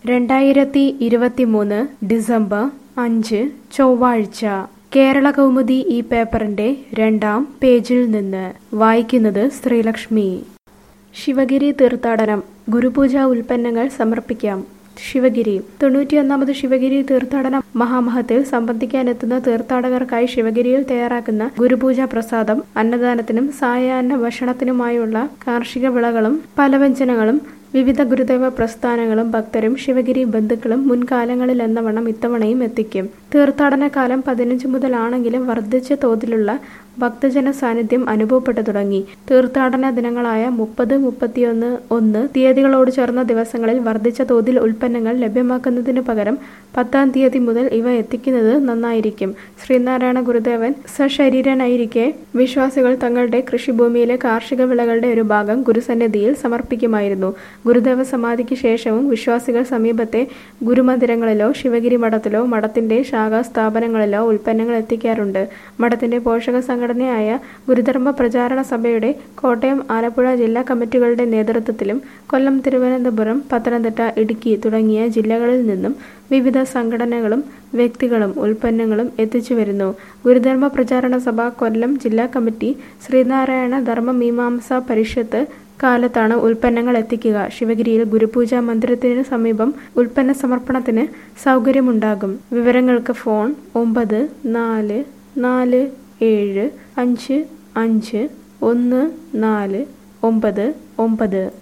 രണ്ടായിരത്തി ഇരുപത്തിമൂന്ന് ഡിസംബർ അഞ്ച് ചൊവ്വാഴ്ച കേരള കൗമുദി ഈ പേപ്പറിന്റെ രണ്ടാം പേജിൽ നിന്ന് വായിക്കുന്നത് ശ്രീലക്ഷ്മി ശിവഗിരി തീർത്ഥാടനം ഗുരുപൂജ ഉൽപ്പന്നങ്ങൾ സമർപ്പിക്കാം ശിവഗിരി തൊണ്ണൂറ്റിയൊന്നാമത് ശിവഗിരി തീർത്ഥാടന മഹാമഹത്തിൽ സംബന്ധിക്കാനെത്തുന്ന തീർത്ഥാടകർക്കായി ശിവഗിരിയിൽ തയ്യാറാക്കുന്ന ഗുരുപൂജ പ്രസാദം അന്നദാനത്തിനും സായാഹ്ന ഭക്ഷണത്തിനുമായുള്ള കാർഷിക വിളകളും പലവ്യഞ്ജനങ്ങളും വിവിധ ഗുരുദേവ പ്രസ്ഥാനങ്ങളും ഭക്തരും ശിവഗിരി ബന്ധുക്കളും മുൻകാലങ്ങളിൽ എന്നവണ്ണം ഇത്തവണയും എത്തിക്കും തീർത്ഥാടന കാലം പതിനഞ്ച് മുതലാണെങ്കിലും വർദ്ധിച്ച തോതിലുള്ള ഭക്തജന സാന്നിധ്യം അനുഭവപ്പെട്ടു തുടങ്ങി തീർത്ഥാടന ദിനങ്ങളായ മുപ്പത് മുപ്പത്തിയൊന്ന് ഒന്ന് തീയതികളോട് ചേർന്ന ദിവസങ്ങളിൽ വർദ്ധിച്ച തോതിൽ ഉൽപ്പന്നങ്ങൾ ലഭ്യമാക്കുന്നതിനു പകരം പത്താം തീയതി മുതൽ ഇവ എത്തിക്കുന്നത് നന്നായിരിക്കും ശ്രീനാരായണ ഗുരുദേവൻ സശരീരനായിരിക്കെ വിശ്വാസികൾ തങ്ങളുടെ കൃഷിഭൂമിയിലെ കാർഷിക വിളകളുടെ ഒരു ഭാഗം ഗുരുസന്നിധിയിൽ സമർപ്പിക്കുമായിരുന്നു ഗുരുദേവ സമാധിക്ക് ശേഷവും വിശ്വാസികൾ സമീപത്തെ ഗുരുമന്ദിരങ്ങളിലോ ശിവഗിരി മഠത്തിലോ മഠത്തിന്റെ ശാഖാ സ്ഥാപനങ്ങളിലോ ഉൽപ്പന്നങ്ങൾ എത്തിക്കാറുണ്ട് മഠത്തിന്റെ പോഷക സംഘടനയായ ഗുരുധർമ്മ പ്രചാരണ സഭയുടെ കോട്ടയം ആലപ്പുഴ ജില്ലാ കമ്മിറ്റികളുടെ നേതൃത്വത്തിലും കൊല്ലം തിരുവനന്തപുരം പത്തനംതിട്ട ഇടുക്കി തുടങ്ങിയ ജില്ലകളിൽ നിന്നും വിവിധ സംഘടനകളും വ്യക്തികളും ഉൽപ്പന്നങ്ങളും എത്തിച്ചു വരുന്നു ഗുരുധർമ്മ പ്രചാരണ സഭ കൊല്ലം ജില്ലാ കമ്മിറ്റി ശ്രീനാരായണ ധർമ്മ മീമാംസ പരിഷത്ത് കാലത്താണ് ഉൽപ്പന്നങ്ങൾ എത്തിക്കുക ശിവഗിരിയിൽ ഗുരുപൂജാ മന്ദിരത്തിന് സമീപം ഉൽപ്പന്ന സമർപ്പണത്തിന് സൗകര്യമുണ്ടാകും വിവരങ്ങൾക്ക് ഫോൺ ഒമ്പത് നാല് നാല് ഏഴ് അഞ്ച് അഞ്ച് ഒന്ന് നാല് ഒമ്പത് ഒമ്പത്